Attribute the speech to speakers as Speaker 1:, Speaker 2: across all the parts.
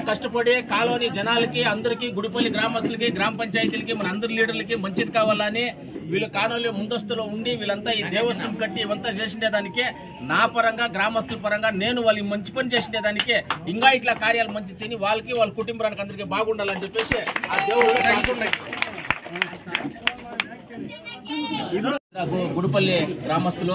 Speaker 1: కష్టపడి కాలోని జనాలకి అందరికీ గుడిపల్లి గ్రామస్తులకి గ్రామ పంచాయతీలకి మన అందరి లీడర్లకి మంచిది కావాలని వీళ్ళు కానోళ్ళు ముందస్తులో ఉండి వీళ్ళంతా ఈ దేవస్థానం కట్టి ఇవంతా చేసిండే దానికే నా పరంగా గ్రామస్తుల పరంగా నేను వాళ్ళకి మంచి పని చేసిండే దానికే ఇంకా ఇట్లా కార్యాలు మంచి చేయని వాళ్ళకి వాళ్ళ కుటుంబానికి అందరికీ బాగుండాలని చెప్పేసి ఆ దేవుడు కాకుండా నాకు గుడిపల్లి గ్రామస్తులు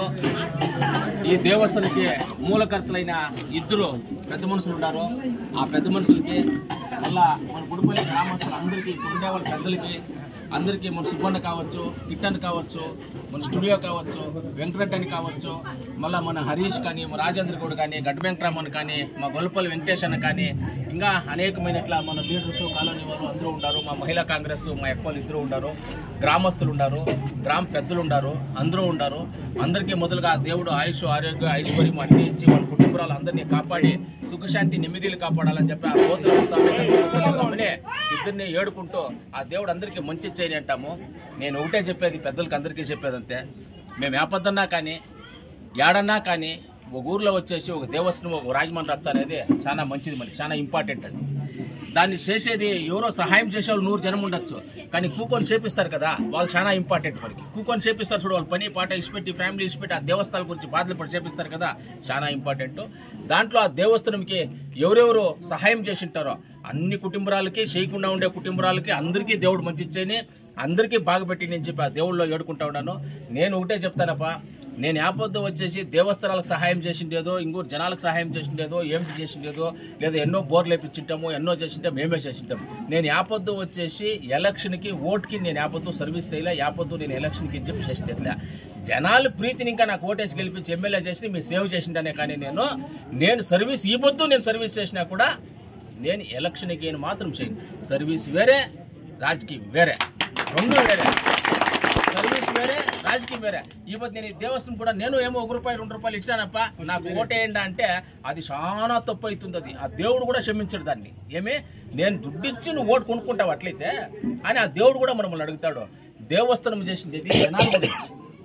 Speaker 1: ఈ దేవస్థానికి మూలకర్తలైన ఇద్దరు పెద్ద మనుషులు ఉన్నారు ఆ పెద్ద మనుషులకి మళ్ళా మన గుడిపల్లి గ్రామస్తులు అందరికీ ఇక్కడ ఉండే వాళ్ళ పెద్దలకి అందరికీ మన సుబ్బన్న కావచ్చు కిట్టన్ కావచ్చు మన స్టూడియో కావచ్చు వెంకటరెడ్డి కావచ్చు మళ్ళా మన హరీష్ కానీ మన రాజేంద్ర గౌడ్ కానీ గడ్డ వెంకటరామన్ కానీ మా గొల్లపల్లి వెంకటేష్ అన్న కానీ ఇంకా అనేకమైన ఇట్లా మన లీడర్స్ కాలనీ వాళ్ళు అందరూ ఉన్నారు మా మహిళా కాంగ్రెస్ మా ఎక్కువలు ఇద్దరు ఉన్నారు గ్రామస్తులు ఉన్నారు గ్రామ పెద్దలు ఉన్నారు అందరూ ఉన్నారు అందరికీ మొదలుగా దేవుడు ఆయుష్ ఆరోగ్య ఐశ్వర్యం అన్ని ఇచ్చి వాళ్ళ కుటుంబాలు అందరినీ కాపాడి సుఖశాంతి నెమ్మదిలు కాపాడాలని చెప్పి ఆ కోతుల స్వామినే ఇద్దరిని ఏడుకుంటూ ఆ దేవుడు అందరికీ మంచి చేయని అంటాము నేను ఒకటే చెప్పేది పెద్దలకి అందరికీ చెప్పేది అంతే మేము ఏపద్దన్నా కానీ ఏడన్నా కానీ ఒక ఊర్లో వచ్చేసి ఒక దేవస్థానం ఒక రాజమండ్రి రచ్చ అనేది చాలా మంచిది మనకి చాలా ఇంపార్టెంట్ అది దాన్ని చేసేది ఎవరో సహాయం చేసే వాళ్ళు నూరు జనం ఉండొచ్చు కానీ కూకొని చేపిస్తారు కదా వాళ్ళు చాలా ఇంపార్టెంట్ మనకి కూకొని చేపిస్తారు చూడు వాళ్ళు పని పాట ఇచ్చిపెట్టి ఫ్యామిలీ ఇచ్చిపెట్టి ఆ దేవస్థానాల గురించి బాధలు పడి చేపిస్తారు కదా చాలా ఇంపార్టెంట్ దాంట్లో ఆ దేవస్థానంకి ఎవరెవరు సహాయం చేసి ఉంటారో అన్ని కుటుంబాలకి చేయకుండా ఉండే కుటుంబాలకి అందరికీ దేవుడు మంచి ఇచ్చేని అందరికీ బాగుపెట్టి నేను చెప్పి ఆ దేవుళ్ళలో ఏడుకుంటా ఉన్నాను నేను ఒకటే చెప్తానప్పా నేను యాపొద్దు వచ్చేసి దేవస్థానాలకు సహాయం చేసిండేదో ఇంకూరు జనాలకు సహాయం చేసిండేదో ఏమిటి చేసిండేదో లేదా ఎన్నో బోర్లు వేపించింటాము ఎన్నో చేసింటే మేమే చేసింటాం నేను యాపొద్దు వచ్చేసి ఎలక్షన్కి ఓట్కి నేను యాపొద్దు సర్వీస్ చేయలే యాపొద్దు నేను ఎలక్షన్కి అని చెప్పి చేసిండేట్లే జనాలు ప్రీతిని ఇంకా నాకు ఓటేసి గెలిపించి ఎమ్మెల్యే చేసి మీరు సేవ్ చేసిండనే కానీ నేను నేను సర్వీస్ ఈ పొద్దు నేను సర్వీస్ చేసినా కూడా నేను ఎలక్షన్కి అని మాత్రం చేయను సర్వీస్ వేరే రాజకీయం వేరే రెండు వేరే సర్వీస్ వేరే రాజకీయం వేరే ఈ పొద్దు నేను ఈ దేవస్థానం కూడా నేను ఏమో ఒక రూపాయి రెండు రూపాయలు ఇచ్చానప్ప నాకు ఓటేయండి అంటే అది చాలా తప్పు అవుతుంది అది ఆ దేవుడు కూడా క్షమించడు దాన్ని ఏమి నేను దుడ్డు ఇచ్చి నువ్వు ఓటు కొనుక్కుంటావు అట్లయితే అని ఆ దేవుడు కూడా మనల్ని అడుగుతాడు దేవస్థానం చేసింది జనాల గురించి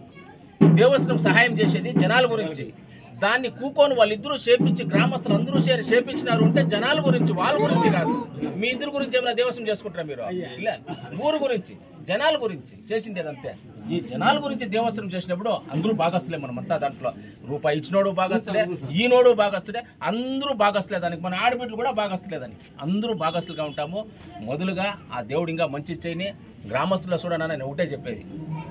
Speaker 1: దేవస్థానం సహాయం చేసేది జనాల గురించి దాన్ని కూకొని వాళ్ళిద్దరూ చేపించి గ్రామస్తులు అందరూ చేరి చేపించినారు అంటే జనాల గురించి వాళ్ళ గురించి కాదు మీ ఇద్దరు గురించి ఏమైనా దేవస్థానం చేసుకుంటారా మీరు ఇలా ఊరు గురించి జనాల గురించి చేసిండేదంతే ఈ జనాల గురించి దేవస్థానం చేసినప్పుడు అందరూ బాగస్తులే మనమంతా దాంట్లో రూపాయి ఇచ్చినోడు బాగస్తులే ఈనోడు బాగస్తులే అందరూ బాగస్తులే దానికి మన ఆడబిడ్డలు కూడా బాగస్తులే దానికి అందరూ బాగస్తులుగా ఉంటాము మొదలుగా ఆ దేవుడు ఇంకా మంచి చేయని గ్రామస్తుల చూడనా నేను ఒకటే చెప్పేది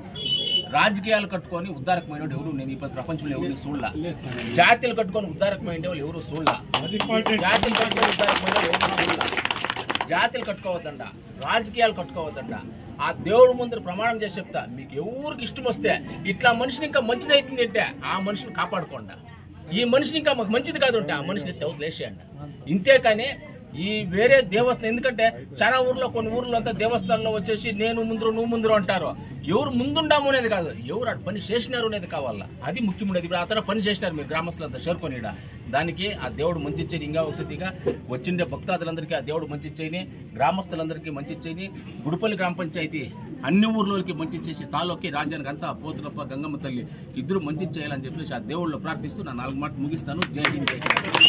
Speaker 1: రాజకీయాలు కట్టుకొని ఉద్దారకమైన ఎవరు నేను ఈ ప్రపంచంలో ఎవరు చూడలా జాతీయులు కట్టుకొని ఉద్దారకమైన వాళ్ళు ఎవరు చూడలా జాతీయులు కట్టుకొని ఉద్దారకమైన వాళ్ళు ఎవరు చూడలా జాతీయులు కట్టుకోవద్దండ రాజకీయాలు కట్టుకోవద్దండ ఆ దేవుడు ముందు ప్రమాణం చేసి చెప్తా మీకు ఎవరికి ఇష్టం వస్తే ఇట్లా మనిషిని ఇంకా మంచిది అవుతుంది అంటే ఆ మనిషిని కాపాడుకోండి ఈ మనిషిని ఇంకా మాకు మంచిది కాదు అంటే ఆ మనిషిని తెవతలు వేసేయండి ఇంతే కానీ ఈ వేరే దేవస్థానం ఎందుకంటే చాలా ఊర్లో కొన్ని ఊర్లో అంతా దేవస్థానంలో వచ్చేసి నేను ముందు నువ్వు ముందు అంటారు ఎవరు ముందుండాము అనేది కాదు ఎవరు అటు పని చేసినారు అనేది కావాలా అది ముఖ్యమైనది ఇప్పుడు అతను పని చేసినారు మీరు గ్రామస్తులంతా చేరుకొని ఈడ. దానికి ఆ దేవుడు మంచి ఇచ్చేది ఇంకా ఒకసారిగా వచ్చిండే భక్తాదులందరికీ ఆ దేవుడు మంచి ఇచ్చేయని గ్రామస్తులందరికీ మంచి ఇచ్చేయని గుడిపల్లి గ్రామ పంచాయతీ అన్ని ఊర్లోకి మంచి ఇచ్చేసి తాలోకి రాజ్యానికి అంతా పోతులప్ప గంగమ్మ తల్లి ఇద్దరు మంచి చేయాలని చెప్పేసి ఆ దేవుళ్ళు ప్రార్థిస్తూ నా నాలుగు మాట ముగిస్తాను జై హింద్ జై హింద్.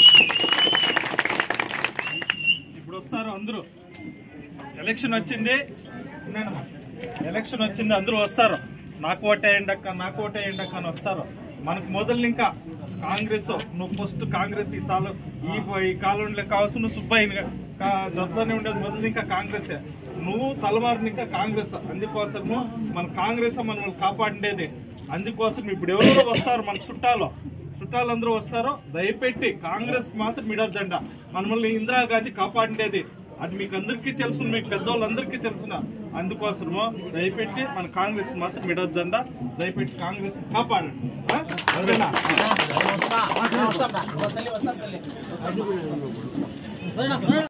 Speaker 2: ఇప్పుడు వస్తారు అందరూ ఎలక్షన్ వచ్చింది విన్నానమ్మా? ఎలక్షన్ వచ్చింది అందరూ వస్తారు నాకు ఓటేయండి అక్క నాకు ఓటేయండి అక్క అని వస్తారు మనకు మొదలు ఇంకా కాంగ్రెస్ నువ్వు ఫస్ట్ కాంగ్రెస్ ఈ తాలూ ఈ ఈ కాలంలో కావచ్చు నువ్వు సుబ్బయ్య దొద్దనే ఉండేది మొదలు ఇంకా కాంగ్రెస్ నువ్వు తలవారిని ఇంకా కాంగ్రెస్ అందుకోసము మన కాంగ్రెస్ మనల్ని కాపాడేది అందుకోసం ఇప్పుడు ఎవరు వస్తారు మన చుట్టాలు చుట్టాలందరూ వస్తారో దయపెట్టి కాంగ్రెస్ మాత్రం మిడద్దండ మనల్ని ఇందిరాగాంధీ కాపాడేది అది మీకు అందరికీ తెలుసు మీకు పెద్దవాళ్ళందరికీ తెలుసున అందుకోసము దయపెట్టి మన కాంగ్రెస్ మాత్రం మిడద్దండ దయపెట్టి కాంగ్రెస్ కాపాడండి ఆ? ఓకేనా
Speaker 1: వస్తా, వస్తా, వస్తా, వస్తా, తల్లి, వస్తా, తల్లి.